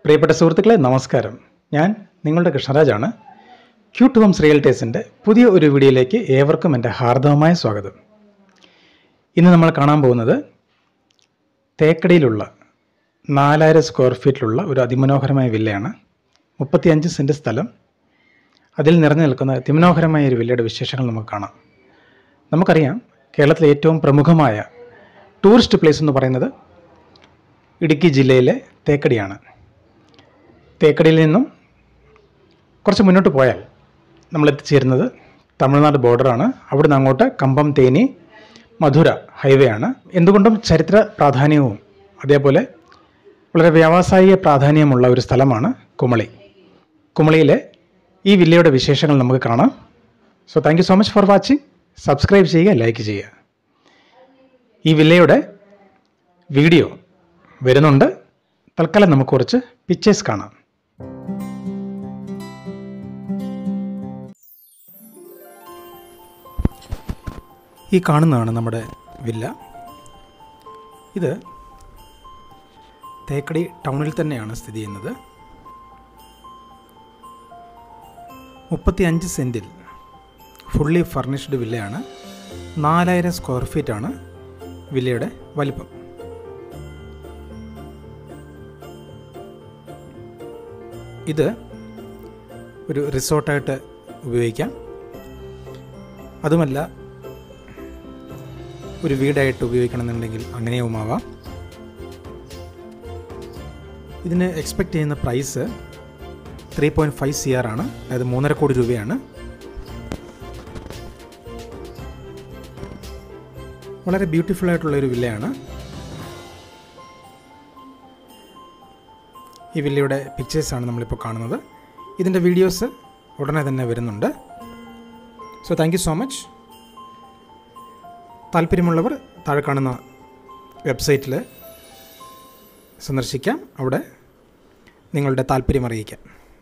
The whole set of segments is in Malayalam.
പ്രിയപ്പെട്ട സുഹൃത്തുക്കളെ നമസ്കാരം ഞാൻ നിങ്ങളുടെ കൃഷ്ണരാജാണ് ക്യൂട്ട് ഹോംസ് റിയൽറ്റേഴ്സിൻ്റെ പുതിയ ഒരു വീഡിയോയിലേക്ക് ഏവർക്കും എൻ്റെ ഹാർദവമായ സ്വാഗതം ഇന്ന് നമ്മൾ കാണാൻ പോകുന്നത് തേക്കടിയിലുള്ള നാലായിരം സ്ക്വയർ ഫീറ്റിലുള്ള ഒരു അതിമനോഹരമായ വില്ലയാണ് മുപ്പത്തിയഞ്ച് സെൻറ്റ് സ്ഥലം അതിൽ നിറഞ്ഞു നിൽക്കുന്ന അതിമനോഹരമായ ഒരു വില്ലയുടെ വിശേഷങ്ങൾ നമുക്ക് കാണാം നമുക്കറിയാം കേരളത്തിലെ ഏറ്റവും പ്രമുഖമായ ടൂറിസ്റ്റ് പ്ലേസ് എന്ന് പറയുന്നത് ഇടുക്കി ജില്ലയിലെ തേക്കടിയാണ് തേക്കടിയിൽ നിന്നും കുറച്ച് മുന്നോട്ട് പോയാൽ നമ്മൾ എത്തിച്ചേരുന്നത് തമിഴ്നാട് ബോർഡറാണ് അവിടുന്ന് അങ്ങോട്ട് കമ്പം തേനി മധുര ഹൈവേ ആണ് എന്തുകൊണ്ടും ചരിത്ര പ്രാധാന്യവും അതേപോലെ വളരെ വ്യാവസായിക പ്രാധാന്യമുള്ള ഒരു സ്ഥലമാണ് കുമളി കുമളിയിലെ ഈ വില്ലയുടെ വിശേഷങ്ങൾ നമുക്ക് കാണാം so thank you so much for watching subscribe ചെയ്യുക ലൈക്ക് ചെയ്യുക ഈ വില്ലയുടെ വീഡിയോ വരുന്നുണ്ട് തൽക്കാലം നമുക്ക് കുറച്ച് പിക്ചേഴ്സ് കാണാം ഈ കാണുന്നതാണ് നമ്മുടെ വില്ല ഇത് തേക്കടി ടൗണിൽ തന്നെയാണ് സ്ഥിതി ചെയ്യുന്നത് മുപ്പത്തി അഞ്ച് സെൻറ്റിൽ ഫുള്ളി ഫർണിഷ്ഡ് വില്ലയാണ് നാലായിരം സ്ക്വയർ ഫീറ്റാണ് വില്ലയുടെ വലിപ്പം ഇത് ഒരു റിസോർട്ടായിട്ട് ഉപയോഗിക്കാം അതുമല്ല ഒരു വീടായിട്ട് ഉപയോഗിക്കണമെന്നുണ്ടെങ്കിൽ അങ്ങനെയുമാവാം ഇതിന് എക്സ്പെക്റ്റ് ചെയ്യുന്ന price three point five C R ആണ് അതായത് മൂന്നര കോടി രൂപയാണ് വളരെ ബ്യൂട്ടിഫുൾ ആയിട്ടുള്ള ഒരു വില്ലയാണ് ഈ വില്ലയുടെ പിക്ചേഴ്സാണ് നമ്മളിപ്പോൾ കാണുന്നത് ഇതിൻ്റെ വീഡിയോസ് ഉടനെ തന്നെ വരുന്നുണ്ട് so thank you so much താല്പര്യമുള്ളവർ താഴെ കാണുന്ന വെബ്സൈറ്റിൽ സന്ദർശിക്കാം അവിടെ നിങ്ങളുടെ താല്പര്യം അറിയിക്കാം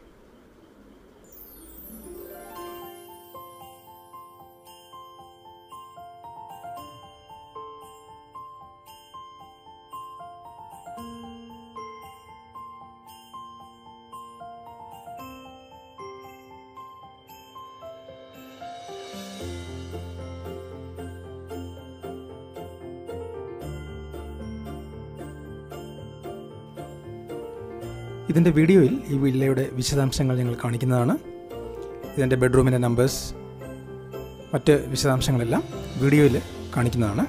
ഇതിൻ്റെ വീഡിയോയിൽ ഈ വില്ലയുടെ വിശദാംശങ്ങൾ ഞങ്ങൾ കാണിക്കുന്നതാണ് ഇതിൻ്റെ ബെഡ്റൂമിൻ്റെ നമ്പേഴ്സ് മറ്റ് വിശദാംശങ്ങളെല്ലാം വീഡിയോയിൽ കാണിക്കുന്നതാണ്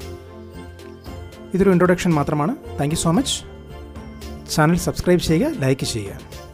ഇതൊരു ഇൻട്രൊഡക്ഷൻ മാത്രമാണ് thank you so much channel subscribe ചെയ്യുക ലൈക്ക് ചെയ്യുക